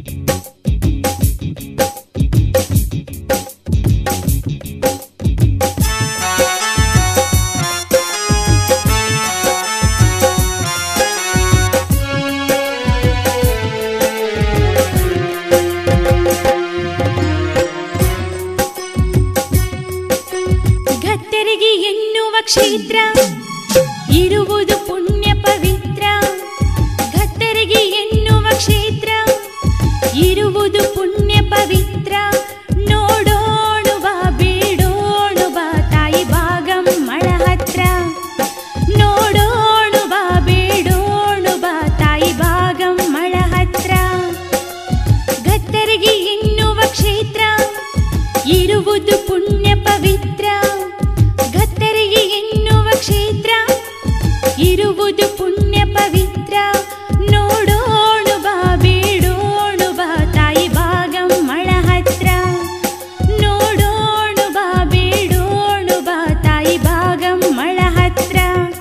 ಗತ್ತರಿಗೆ ಎನ್ನುವ ಕ್ಷೇತ್ರ ಇರುವುದು ಪುಣ್ಯ ಪವಿತ್ರ ಗತ್ತರಿಗೆ ಎನ್ನುವ ಕ್ಷೇತ್ರ ಇರುವುದು ಪುಣ್ಯ ಪವಿತ್ರ ನೋಡೋಣು ಬಾ ಬೇಡೋಣು ಬಾ ತಾಯಿ ಭಾಗಮ್ಮಳ ಹತ್ರ ನೋಡೋಣು ಬಾ ಬೇಡೋಣು ಬಾ ತಾಯಿ ಭಾಗಮ್ಮಳ ಹತ್ರ ಗತ್ತರಿಗೆ ಎನ್ನುವ ಕ್ಷೇತ್ರ ಇರುವುದು ಪುಣ್ಯ ಪವಿತ್ರ ಗತ್ತರಿಗೆ ಎನ್ನುವ ಕ್ಷೇತ್ರ ಇರುವುದು ಪುಣ್ಯ ಪವಿತ್ರ ನೋಡೋಣು ಬಾ ಬೇಡೋಣು ಬಾ ತಾಯಿ ಭಾಗಮ್ಮಳ ಹತ್ರ ನೋಡೋಣು ಬಾ ಬೇಡೋಣು ಬಾ ತಾಯಿ ಭಾಗಮ್ಮಳ ಹತ್ರ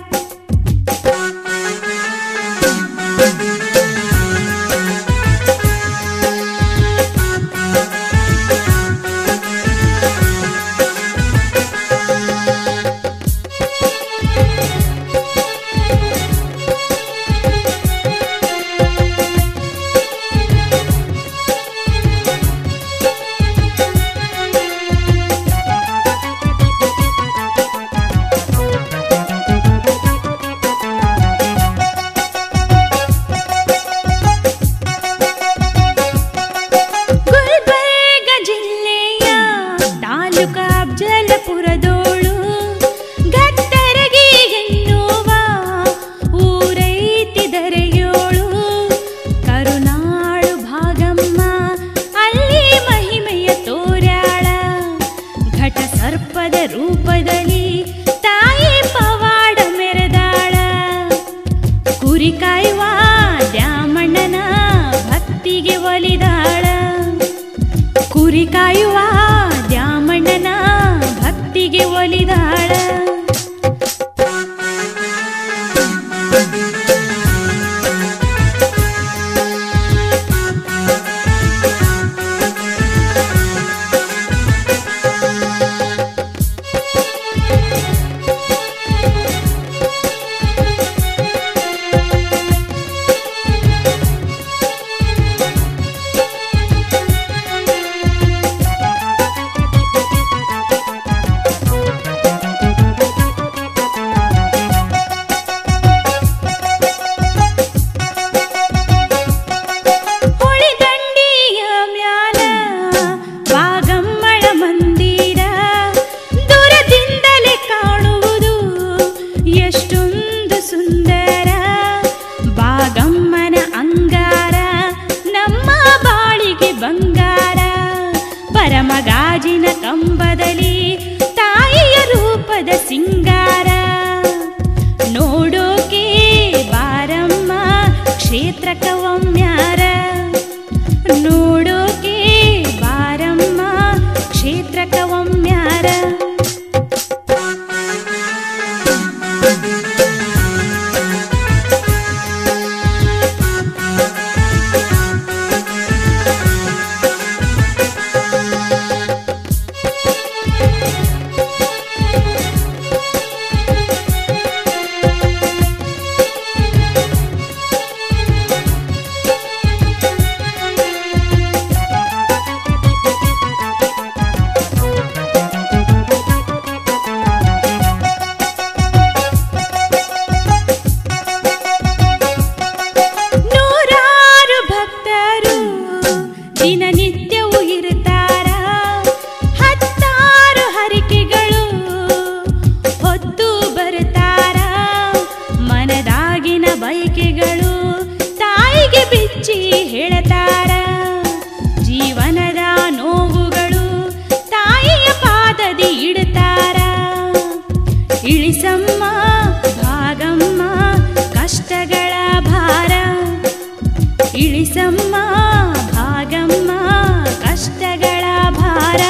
ಗುಲ್ಬರ್ಗ ಜಿಲ್ಲೆಯ ತಾಲೂಕ ಅಫ್ಜಲಪುರದೋಳು ಗತ್ತರಗಿ ಎನ್ನುವ ಊರೈತಿ ದರೆಯೋಳು ಕರುನಾಳು ಭಾಗಮ್ಮ ಅಲ್ಲಿ ಮಹಿಮೆಯ ತೋರ್ಯಾಳ ಘಟ ಸರ್ಪದ ರೂಪದಲ್ಲಿ ತಾಯಿ ಪವಾಡ ಮೆರೆದಾಳ ಕುರಿ ಕಾಯುವ ದ್ಯಾಮಣ್ಣನ ಭಕ್ತಿಗೆ ಒಲಿದಾಳ ಕುರಿ ಕಾಯುವ ದ್ಯಾಮಣ್ಣನ ಭಕ್ತಿಗೆ ಒಲಿದಾಳ ಹುಳಿದಂಡಿಯ ಮ್ಯಾಲ ವಾಗಮ್ಮಳ ಮಂದಿರ ದೂರದಿಂದಲೇ ಕಾಣುವುದು ಎಷ್ಟೊಂದು ಸುಂದರ ಬಾಗಮ್ಮನ ಅಂಗಾರ ನಮ್ಮ ಬಾಳಿಗೆ ಬಂಗಾರ ಪರಮಗಾಜಿನ ಕಂಬದಲ್ಲಿ ತಾಯಿಯ ರೂಪದ ಸಿಂಗಾರ ನೋಡೋಕೆ ಬಾರಮ್ಮ ಕ್ಷೇತ್ರಕ ಒಮ್ಮ್ಯಾರ ನೋಡೋಕೆ ಬಾರಮ್ಮ ಕ್ಷೇತ್ರಕ ಒಮ್ಮ್ಯಾರ ನೂರಾರು ಭಕ್ತರು ದಿನನಿತ್ಯವೂ ಇರುತ್ತಾರ ಹತ್ತಾರು ಹರಿಕೆಗಳು ಹೊತ್ತು ಬರುತ್ತಾರ ಮನದಾಗಿನ ಬಯಕೆಗಳು ತಾಯಿಗೆ ಬಿಚ್ಚಿ ಹೇಳ್ತಾರ ಜೀವನದ ನೋವುಗಳು ತಾಯಿಯ ಪಾದದಿ ಇಡ್ತಾರ ಇಳಿಸಮ್ಮ ಭಾಗಮ್ಮ ಕಷ್ಟಗಳ ಭಾರ ಇಳಿಸಮ್ಮ ಭಾಗಮ್ಮ ಕಷ್ಟಗಳ ಭಾರ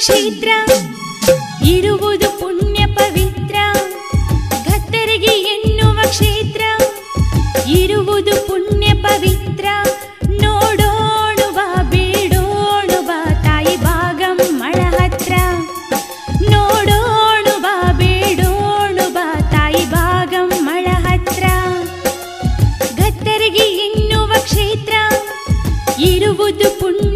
ಕ್ಷೇತ್ರ ಇರುವುದು ಪುಣ್ಯ ಪವಿತ್ರ ಗತ್ತರಿಗೆ ಎನ್ನುವ ಕ್ಷೇತ್ರ ಇರುವುದು ಪುಣ್ಯ ಪವಿತ್ರ ನೋಡೋಣು ಬಾ ಬೇಡೋಣು ಬಾ ತಾಯಿ ಭಾಗಮ್ಮಳ ಹತ್ರ ನೋಡೋಣು ಬಾ ಬೇಡೋಣು ಬಾ ತಾಯಿ ಭಾಗಮ್ಮಳ ಹತ್ರ ಗತ್ತರಿಗೆ ಎನ್ನುವ ಕ್ಷೇತ್ರ ಇರುವುದು ಪುಣ್ಯ